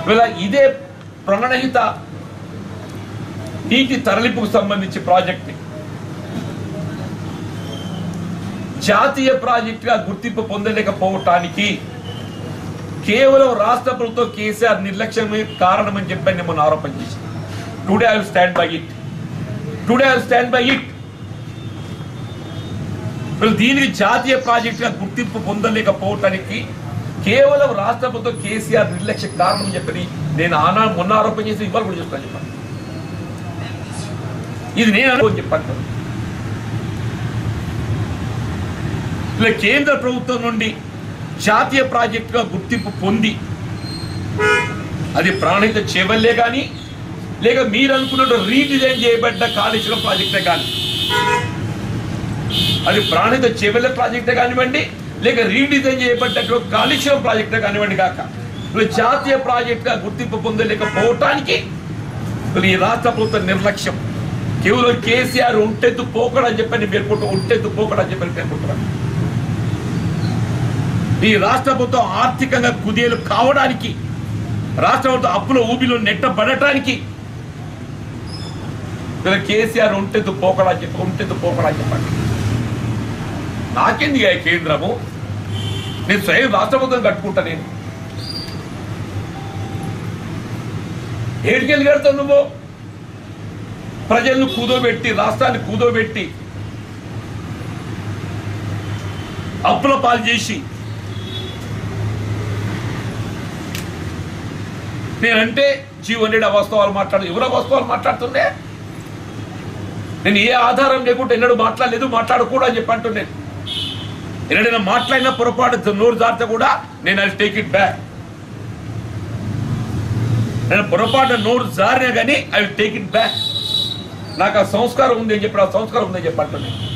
ఇలా ఇదే ప్రణహిత నీటి తరలింపుకు సంబంధించి ప్రాజెక్ట్ జాతీయ ప్రాజెక్టుగా గుర్తింపు పొందలేకపోవటానికి కేవలం రాష్ట్ర ప్రభుత్వం కేసీఆర్ నిర్లక్ష్యమే కారణమని చెప్పని మనం ఆరోపణ చేసి today I stand by it today I stand by it వీళ్ళు దీనికి జాతీయ ప్రాజెక్టుగా గుర్తింపు పొందలేకపోవటానికి కేవలం రాష్ట్ర ప్రభుత్వం కేసీఆర్ నిర్లక్ష్య కారణం చెప్పని నేను ఆనా మొన్న ఆరోపణ చేసి ఇవాళ కూడా చెప్తాను చెప్పాను ఇది నేను అనుకోని చెప్పాను ఇలా కేంద్ర ప్రభుత్వం నుండి జాతీయ ప్రాజెక్టుగా గుర్తింపు పొంది అది ప్రాణహిత చేవల్లే కానీ లేక మీరు అనుకున్నట్టు రీడిజైన్ చేయబడ్డ కాళేశ్వరం ప్రాజెక్టే కానీ అది ప్రాణిత చెవెల ప్రాజెక్టే కానివ్వండి లేక రీడిజైన్ చేయబడ్డటువంటి కాళేశ్వరం ప్రాజెక్టే కానివ్వండి కాక ఇప్పుడు జాతీయ ప్రాజెక్టుగా గుర్తింపు పొందలేకపోవటానికి ఇప్పుడు ఈ రాష్ట్ర ప్రభుత్వ నిర్లక్ష్యం కేవలం కేసీఆర్ ఉంటెత్తు పోకడని చెప్పని పేర్కొంటూ ఉంటెత్తు పోకడని చెప్పని పేర్కొంటున్నారు ఈ రాష్ట్ర ప్రభుత్వం ఆర్థికంగా కుదేలు కావడానికి రాష్ట్ర ప్రభుత్వం అప్పుల ఊబిలో నెట్టబడటానికి ఇలా కేసీఆర్ ఉంటెత్తు పోకడా చెప్పి ఉంటెత్తు పోకడా చెప్పండి నాకెందుకు ఈ కేంద్రము నేను స్వయం రాష్ట్ర ప్రభుత్వం కట్టుకుంటా నేను ఏడికెళ్ళి కడతావు నువ్వు ప్రజలను కూదోబెట్టి రాష్ట్రాన్ని కూదోబెట్టి అప్పుల పాలు చేసి నేనంటే జీవన్ రెడ్డి వాస్తవాలు మాట్లాడు ఎవరో వాస్తవాలు మాట్లాడుతుండే నేను ఏ ఆధారం లేకుండా ఎన్నడూ మాట్లాడలేదు మాట్లాడకూడదు అని చెప్పి అంటున్నాను ఎన్నడైనా మాట్లాడిన పొరపాటు నోరు జారితే కూడా నేను అది టేక్ ఇట్ బ్యాక్ నేను పొరపాటు నోరు జారినా కానీ I will take it back నాకు ఆ సంస్కారం ఉంది అని చెప్పి ఆ సంస్కారం ఉందని చెప్పి అంటున్నాను